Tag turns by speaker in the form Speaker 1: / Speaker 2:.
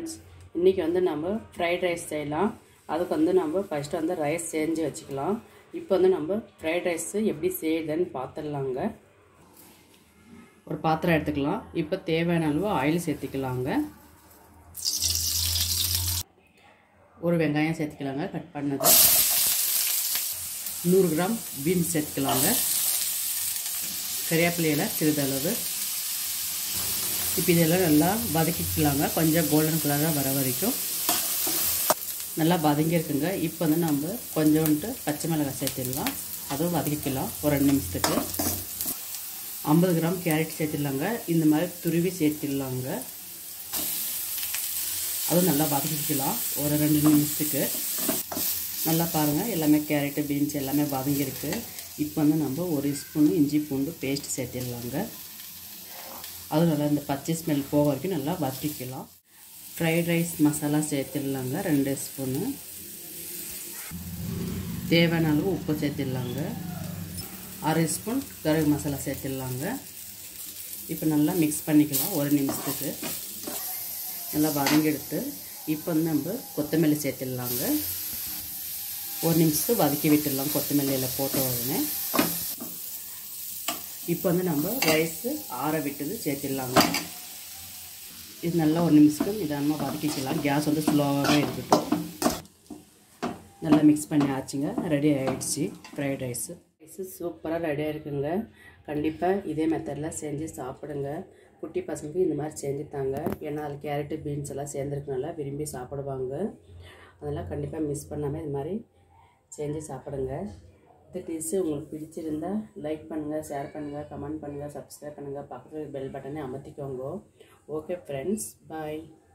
Speaker 1: friends இன்றைக்கி வந்து நம்ம ஃப்ரைட் ரைஸ் செய்யலாம் அதுக்கு வந்து நம்ம ஃபஸ்ட்டு வந்து ரைஸ் செஞ்சு வச்சுக்கலாம் இப்போ வந்து நம்ம ஃப்ரைட் ரைஸு எப்படி செய்யுதுன்னு பார்த்துடலாங்க ஒரு பாத்திரம் எடுத்துக்கலாம் இப்போ தேவையான அளவு ஆயில் சேர்த்துக்கலாங்க ஒரு வெங்காயம் சேர்த்துக்கலாங்க கட் பண்ணது நூறு கிராம் பீன்ஸ் சேர்த்துக்கலாங்க கறிவேப்பிலையில் சிறிதளவு இப்போ இதெல்லாம் நல்லா வதக்கிக்கலாங்க கொஞ்சம் கோல்டன் கலராக வர வரைக்கும் நல்லா வதங்கியிருக்குங்க இப்போ வந்து நம்ம கொஞ்சோன்ட்டு பச்சை மிளகாய் சேர்த்துடலாம் அதுவும் வதக்கிக்கலாம் ஒரு ரெண்டு நிமிஷத்துக்கு ஐம்பது கிராம் கேரட் சேர்த்துடலாங்க இந்த மாதிரி துருவி சேர்த்துடலாங்க அதுவும் நல்லா வதக்கிக்கலாம் ஒரு ரெண்டு நிமிஷத்துக்கு நல்லா பாருங்கள் எல்லாமே கேரட்டு பீன்ஸ் எல்லாமே வதங்கியிருக்கு இப்போ வந்து நம்ம ஒரு ஸ்பூன் இஞ்சி பூண்டு பேஸ்ட் சேர்த்திடலாங்க அது நல்லா இந்த பச்சை ஸ்மெல் போக வரைக்கும் நல்லா வதக்கிக்கலாம் ஃப்ரைட் ரைஸ் மசாலா சேர்த்துடலாங்க ரெண்டு ஸ்பூனு தேவையான அளவு உப்பு சேர்த்திடலாங்க அரை ஸ்பூன் கருகு மசாலா சேர்த்திடலாங்க இப்போ நல்லா மிக்ஸ் பண்ணிக்கலாம் ஒரு நிமிஷத்துக்கு நல்லா வதங்கி எடுத்து இப்போ வந்து நம்ம கொத்தமல்லி சேர்த்துடலாங்க ஒரு நிமிஷத்துக்கு வதக்கி விட்டுடலாம் கொத்தமல்லியில் போட்ட உடனே இப்போ வந்து நம்ம ரைஸு ஆற விட்டது சேர்த்திடலாங்க இது நல்லா ஒரு நிமிஷத்துக்கு நிதானமாக வதக்கிக்கலாம் கேஸ் வந்து ஸ்லோவாகவே இருக்கட்டும் நல்லா மிக்ஸ் பண்ணி ஆச்சுங்க ரெடி ஆகிடுச்சு ஃப்ரைட் ரைஸு ரைஸு சூப்பராக ரெடியாக இருக்குங்க கண்டிப்பாக இதே மெத்தடில் செஞ்சு சாப்பிடுங்க குட்டி பசங்களுக்கு இந்த மாதிரி செஞ்சு தாங்க ஏன்னா அதில் கேரட்டு பீன்ஸ் எல்லாம் சேர்ந்துருக்கனால விரும்பி சாப்பிடுவாங்க அதெல்லாம் கண்டிப்பாக மிஸ் பண்ணாமல் இது மாதிரி செஞ்சு சாப்பிடுங்க இந்த டிஷ்ஷு உங்களுக்கு பிடிச்சிருந்தா லைக் பண்ணுங்கள் ஷேர் பண்ணுங்கள் கமெண்ட் பண்ணுங்கள் சப்ஸ்கிரைப் பண்ணுங்கள் பக்கத்தில் பெல் பட்டனை அமர்த்திக்கோங்க ஓகே ஃப்ரெண்ட்ஸ் பாய்